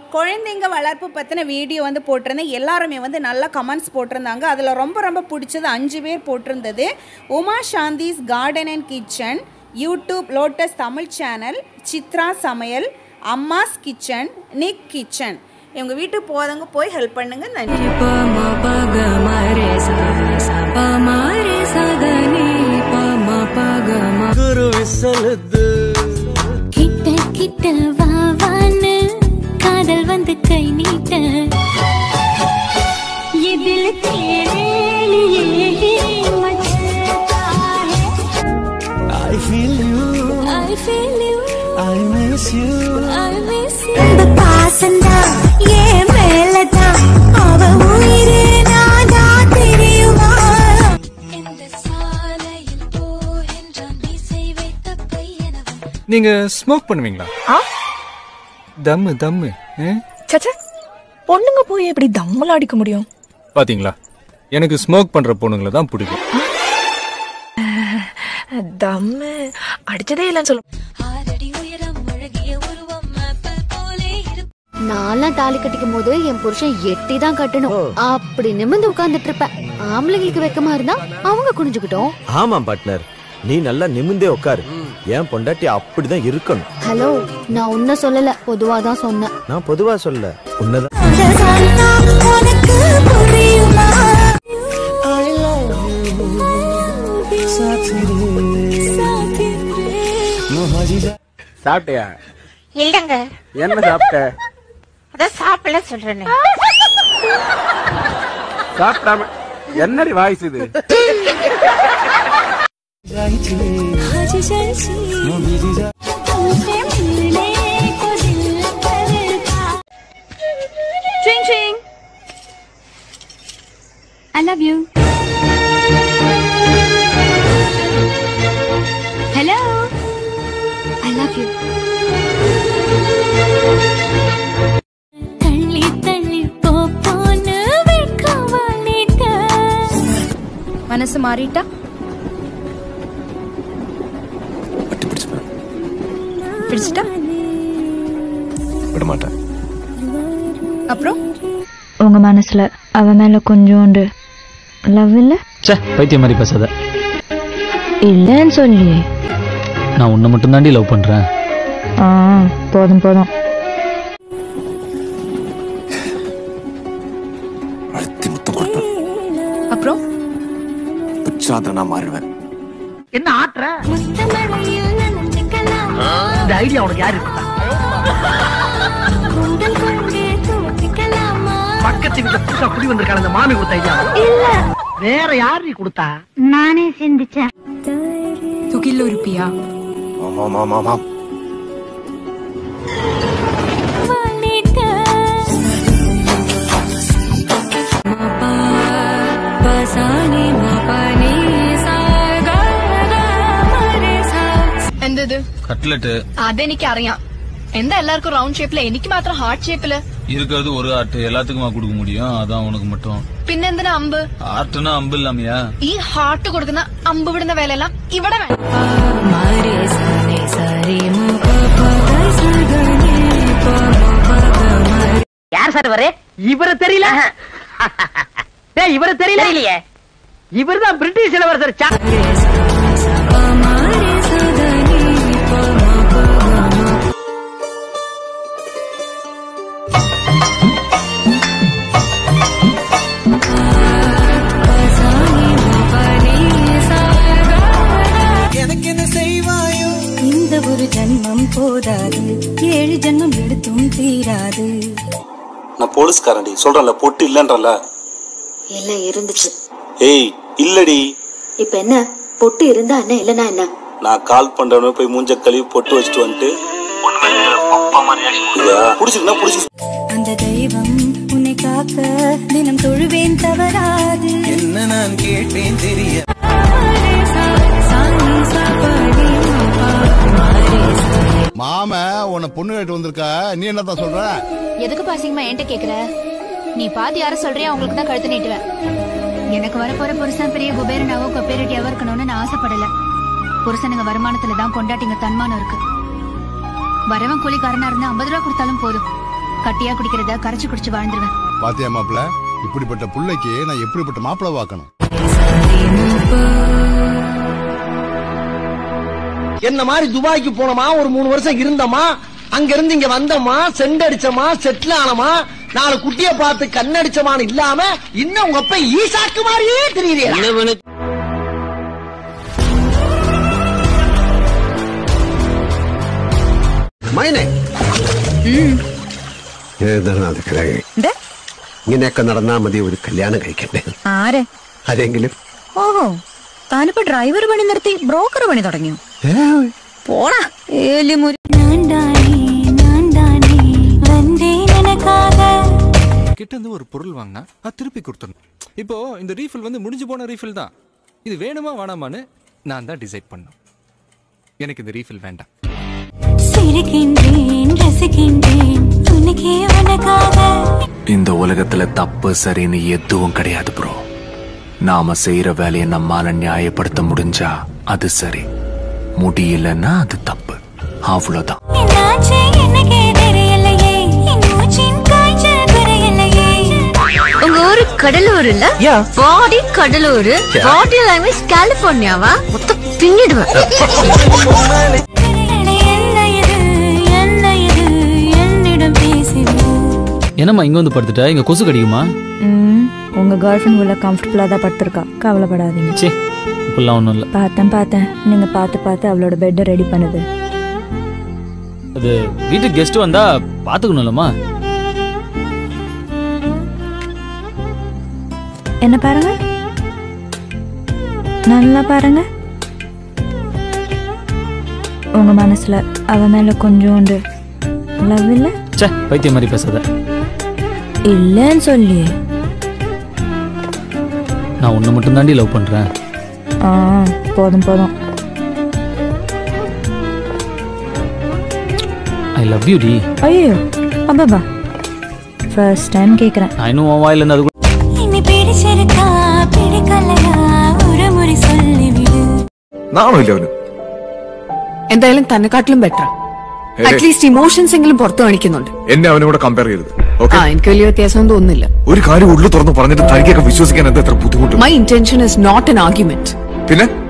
குழந்தைங்க வளர்ப்பு பற்றின வீடியோ வந்து போட்டிருந்தேன் எல்லாருமே வந்து நல்ல கமெண்ட்ஸ் போட்டிருந்தாங்க அதில் ரொம்ப ரொம்ப பிடிச்சது அஞ்சு பேர் போட்டிருந்தது Uma Shanthi's garden and kitchen YouTube Lotus Tamil channel Chitra சமையல் அம்மாஸ் கிச்சன் நிக் கிச்சன் இவங்க வீட்டுக்கு போதவங்க போய் ஹெல்ப் பண்ணுங்க நன்றி pa ma pa ga ma re sa sa pa ma re sa ga ni pa ma pa ga ma குருவி சொல்லுது கிட்ட கிட்ட வா வான்னு காதல் வந்து கை நீட்ட இதில் தேடேலியே மச்சானே I feel you I feel you, I miss you I miss you. இந்த பாசந்தா ஏன் மேலதான் அவ உயிரே நாதான் தெரியுமா இந்த சாலையில் போகின்றான் மீசை வைத்த பையனவன் நீங்க ஸ்மோக் பண்ணுவீங்களா தம்மு தம்மு ஆ? சச்சா பொண்ணுங்க போய் எப்படி தம்மலாம் அடிக்க முடியும் பாத்தீங்களா எனக்கு ஸ்மோக் பண்ற பொண்ணுங்களை தான் பிடிக்கும் தம்மு அடிச்சதே இல்லைன்னு சொல்ல ஆறடி உயரம் அழகிய உருவம் ஆப்பிள் போலே இருக்கும் நான்லாம் தாலி கட்டிக்கும் போது என் புருஷன் எட்டி தான் கட்டணும் அப்படி நிமிர்ந்து உட்கார்ந்துட்டு இருப்பேன் ஆம்பளைங்களுக்கு வெக்கமா இருந்தா அவங்க குனிஞ்சுக்கிட்டோம் ஆமா பார்ட்னர் நீ நல்லா நிமிந்தே உட்காரு என் பொண்டாட்டி அப்படிதான் இருக்கணும் ஹலோ நான் உன்ன சொல்லல பொதுவா தான் சொன்னேன் நான் பொதுவா சொல்ல உன்னதான் அழகானா உனக்கு புரியுமா சாப்பிட்டியா இல்லங்க என்ன சாப்பிட்ட அதான் சாப்பிடல சொல்றேனே சாப்பிடாம என்னடி வாய்ஸ் இது आज जैसी तुमसे मिलने को दिल करता சிங் சிங் I love you hello I love you தள்ளி தள்ளி போ போன்னு வெட்கவானிட்ட மனசு மாறிட்டா பிடிச்சிட்டா விட மாட்டேன் அப்புறம் உங்க மனசுல அவ மேல கொஞ்சோண்டு லவ் இல்ல ச்சே பைத்தியம் மாதிரி பேசாத இல்லன்னு சொல்லி நான் உன்னை மட்டும் தாண்டி லவ் பண்றேன் ஆ போதும் போதும் அழுத்தி முத்தம் கொடுப்பேன் அப்புறம் உச்சாத நான் மாறுவேன் என்ன ஆட்டுற முத்தமழையில் நனைஞ்சுக்கலாமா இந்த ஐடியா உனக்கு யாரு கொடுத்தா கூந்தல் கொண்டே துவட்டிக்கலாமா பக்கத்து வீட்டுல புதுசா குடி வந்திருக்கான இந்த மாமி கொடுத்த ஐடியா இல்ல வேற யார் நீ கொடுத்தா நானே சிந்திச்சேன் துகில்ல இருப்பியா ஆமாம் ஆமாம் ஆமாம் வானிட்ட pa sa ni ma pa ni sa ga ga ma re sa എന്തത് கட்லெட்டு അതെനിക്ക് അറിയാം എന്താ എല്ലാവർക്കും റൗണ്ട് ഷേപ്പില് എനിക്ക് മാത്രം ഹാർട്ട് ഷേപ്പില് இருக்கிறது ஒரு ஆட்டு எல்லாத்துக்குமா கொடுக்க முடியும் அதான் உனக்கு மட்டும் പിന്നെന്തിനാ അമ്പ് ஆட்டுனா அம்பு இல்லாமையா ഈ ഹാർട്ട് കൊടുക്കുന്ന അമ്പ് വിടുന്ന വേലയെല്ലാം ഇവിടെ വേണം ma re sa ni sa re ma pa pa ga sa ga ni pa ma pa ga ma re யார் சார் இவரு இவரு தெரியல டேய் இவரு தெரியல தெரியலையே இவர் தான் பிரிட்டிஷ் இளவரசர் சா- sa pa ma re sa ga ni pa ma pa ga ma pa sa ni ma pa ni sa ga எனக்கு என்ன செய்வாயோ இந்த ஒரு ஜன்மம் போதாது ஏழு ஜன்மம் எடுத்தும் தீராது நான் போலீஸ்காரன்டி சொல்றேன்ல பொட்டு இல்லன்றல எல்லாம் இருந்துச்சு ஏய் இல்லடி இப்ப என்ன பொட்டு இருந்தா என்ன இல்லனா என்ன நான் கால் பண்றவன போய் மூஞ்ச கழுவி பொட்டு வச்சுட்டு வந்துட்டு இதா, புடிச்சிருந்தா புடிச்சு அந்த தெய்வம் உன்னை காக்க தினம் தொழுவேன் தவறாது என்ன நான் கேட்டேன் தெரிய மாம உன்னை பொண்ணு கேட்டு வந்திருக்கா நீ என்னதான் சொல்ற எதுக்கு பாசிங்கமா என்கிட்ட கேக்குற நீ பாத்து யார சொல்றியா அவங்களுக்கு தான் கழுத்து நீட்டுவேன் எனக்கு வர போற புருஷன் பெரிய குபேரனாவோ கொப்பேரட்டியாவோ இருக்கணும்னு நான் ஆசைப்படல புருஷனுங்க வருமானத்துல தான் கொண்டாட்டிங்க தன்மானம் இருக்கு வரவன் கூலிக்காரனா இருந்தா ஐம்பது ரூபா கொடுத்தாலும் போதும் கட்டியா குடிக்கிறத கரைச்சு குடிச்சு வாழ்ந்துருவேன் பாத்தியா மாப்பிள இப்படிப்பட்ட புள்ளைக்கு நான் எப்படிப்பட்ட மாப்பிள வாக்கணும் என்ன மாதிரி துபாய்க்கு போனோமா ஒரு மூணு வருஷம் இருந்தோமா அங்க இருந்து இங்க வந்தோமா செண்ட் அடிச்சோமா செட்டில் ஆனோமா நாலு குட்டிய பார்த்து கண்ணடிச்சமான்னு இல்லாம இன்னும் உங்க அப்ப ஈசாக்கு மாதிரியே தெரியுது മൈനെ ഏതാണ് അത് കിഴങ്ങ് ഇങ്ങനെയൊക്കെ നടന്നാ മതി ഒരു കല്യാണം കഴിക്കണ്ടേ ആരെ ആരെങ്കിലും ഓഹോ താനിപ്പോ ഡ്രൈവർ പണി നിർത്തി ബ്രോക്കർ പണി തുടങ്ങിയോ പോടാ ഏലിമുരി கிட்ட இருந்து ஒரு பொருள் வாங்கினா அது திருப்பி கொடுத்துடணும் இப்போ இந்த ரீஃபில் வந்து முடிஞ்சு போன ரீஃபில் தான் இது வேணுமா வேணாமான்னு நான் தான் டிசைட் பண்ணும் எனக்கு இந்த ரீஃபில் வேண்டாம் சிரிக்கின்றேன் ரசிக்கின்றேன் உனக்கே உனக்காக இந்த உலகத்துல தப்பு சரின்னு எதுவும் கிடையாது ப்ரோ நாம செய்யற வேலையை நம்மால நியாயப்படுத்த முடிஞ்சா அது சரி முடியலன்னா அது தப்பு அவ்வளவுதான் என்னாச்சு எனக்கே தெரியலையே என் மூச்சின் காய்ச்சல் குறையலையே உங்க ஊரு கடலூர் இல்ல பாடி கடலூர் Yeah. பாடி லாங்குவேஜ் கலிபோர்னியாவா மொத்த பின்னிடுவேன் என்ன இது என்ன இது என்னிடம் பேசுது என்னம்மா இங்க வந்து படுத்துட்ட இங்க கொசு கடிக்குமா ம் உங்கள் கேர்ள் ஃப்ரெண்ட் உள்ள கம்ஃபர்டபுளாக தான் படுத்திருக்கா கவலைப்படாதீங்க சே இப்படிலாம் ஒன்றும் இல்லை பார்த்தேன் பார்த்தேன் நீங்கள் பார்த்து பார்த்து அவளோட பெட்டை ரெடி பண்ணுது அது வீட்டுக்கு கெஸ்ட் வந்தா பாத்துக்கணும்லம்மா என்ன பாருங்க நல்லா பாருங்க உங்க மனசுல அவ மேல கொஞ்சோண்டு லவ் இல்ல சே பைத்தியம் மாதிரி பேசாத இல்லைன்னு சொல்லி நான் உன்னை மட்டும் தாண்டி லவ் பண்றேன் ஆ போதும் போதும் ஐ லவ் யூ டி ஐயோ அப்பாபா ஃபர்ஸ்ட் டைம் கேட்குறேன் நான் இன்னும் உன் வாயில இருந்து அது கூட இனி பிடிச்சிருக்கா பிடிக்கலையா ஒரு முறை சொல்லிவிடு നാണോ ഇല്ല അവന് എന്തായാലും തന്നെക്കാട്ടിലും ബെറ്റർ അറ്റ്ലീസ്റ്റ് ഇമോഷൻസ് എങ്കിലും പുറത്തു കാണിക്കുന്നുണ്ട് എന്നെ അവനും കൂടെ കമ്പയർ ചെയ്തത് ആ എനിക്ക് വലിയ വ്യത്യാസമൊന്നും തോന്നുന്നില്ല ഒരു കാര്യം ഉള്ളു തുറന്ന് പറഞ്ഞിട്ട് തനിക്കൊക്കെ വിശ്വസിക്കാൻ എന്താ എത്ര ബുദ്ധിമുട്ട് my intention is not an argument പിന്നെ